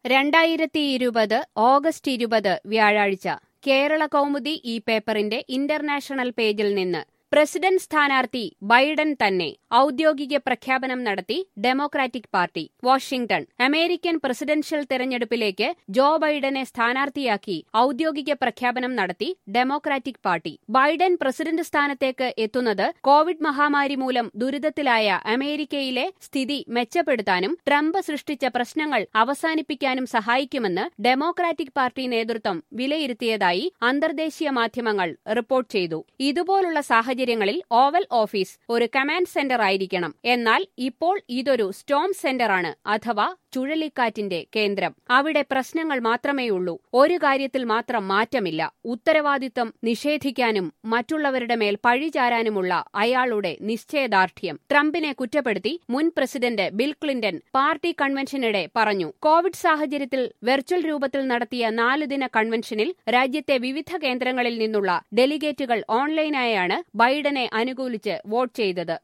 രണ്ടായിരത്തി ഇരുപത് ഓഗസ്റ്റ് ഇരുപത് വ്യാഴാഴ്ച കേരള കൗമുദി ഈ പേപ്പറിന്റെ ഇന്റർനാഷണൽ പേജിൽ നിന്ന് പ്രസിഡന്റ് സ്ഥാനാർത്ഥി ബൈഡൻ തന്നെ ഔദ്യോഗിക പ്രഖ്യാപനം നടത്തി Democratic party Washington American presidential തെരഞ്ഞെടുപ്പിലേക്ക് ജോ ബൈഡനെ സ്ഥാനാർത്ഥിയാക്കി ഔദ്യോഗിക പ്രഖ്യാപനം നടത്തി ഡെമോക്രാറ്റിക് പാർട്ടി ബൈഡൻ പ്രസിഡന്റ് സ്ഥാനത്തേക്ക് എത്തുന്നത് കോവിഡ് മഹാമാരി മൂലം ദുരിതത്തിലായ അമേരിക്കയിലെ സ്ഥിതി മെച്ചപ്പെടുത്താനും ട്രംപ് സൃഷ്ടിച്ച പ്രശ്നങ്ങൾ അവസാനിപ്പിക്കാനും സഹായിക്കുമെന്ന് ഡെമോക്രാറ്റിക് പാർട്ടി നേതൃത്വം വിലയിരുത്തിയതായി അന്തർദേശീയ മാധ്യമങ്ങൾ റിപ്പോർട്ട് ചെയ്തു ഇതുപോലുള്ള സാഹചര്യങ്ങളിൽ ഓവൽ ഓഫീസ് ഒരു കമാൻഡ് സെന്റർ ആയിരിക്കണം എന്നാൽ ഇപ്പോൾ ഇതൊരു സ്റ്റോം സെന്ററാണ് അഥവാ ചുഴലിക്കാറ്റിന്റെ കേന്ദ്രം അവിടെ പ്രശ്നങ്ങൾ മാത്രമേയുള്ളൂ ഒരു കാര്യത്തിൽ മാത്രം മാറ്റമില്ല ഉത്തരവാദിത്തം നിഷേധിക്കാനും മറ്റുള്ളവരുടെ മേൽ പഴിചാരാനുമുള്ള അയാളുടെ നിശ്ചയദാർഢ്യം ട്രംപിനെ കുറ്റപ്പെടുത്തി മുൻ പ്രസിഡന്റ് ബിൽ ക്ലിന്റൺ പാർട്ടി കൺവെൻഷനിടെ പറഞ്ഞു കോവിഡ് സാഹചര്യത്തിൽ വെർച്വൽ രൂപത്തിൽ നടത്തിയ നാലുദിന കൺവെൻഷനിൽ രാജ്യത്തെ വിവിധ കേന്ദ്രങ്ങളിൽ നിന്നുള്ള ഡെലിഗേറ്റുകൾ ഓൺലൈനായാണ് ബൈഡനെ അനുകൂലിച്ച് വോട്ട് ചെയ്തത്